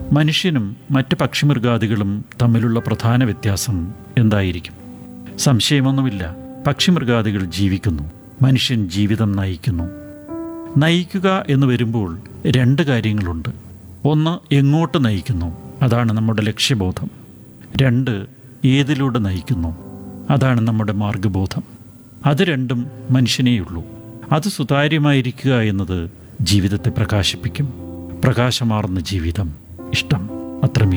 മനുഷ്യനും മറ്റ് പക്ഷിമൃഗാദികളും തമ്മിലുള്ള പ്രധാന വ്യത്യാസം എന്തായിരിക്കും സംശയമൊന്നുമില്ല പക്ഷിമൃഗാദികൾ ജീവിക്കുന്നു മനുഷ്യൻ ജീവിതം നയിക്കുന്നു നയിക്കുക എന്ന് വരുമ്പോൾ രണ്ട് കാര്യങ്ങളുണ്ട് ഒന്ന് എങ്ങോട്ട് നയിക്കുന്നു അതാണ് നമ്മുടെ ലക്ഷ്യബോധം രണ്ട് ഏതിലൂടെ നയിക്കുന്നു അതാണ് നമ്മുടെ മാർഗബോധം അത് രണ്ടും മനുഷ്യനേയുള്ളൂ അത് സുതാര്യമായിരിക്കുക എന്നത് ജീവിതത്തെ പ്രകാശിപ്പിക്കും പ്രകാശമാർന്ന ജീവിതം ഇഷ്ടം അത്രമേ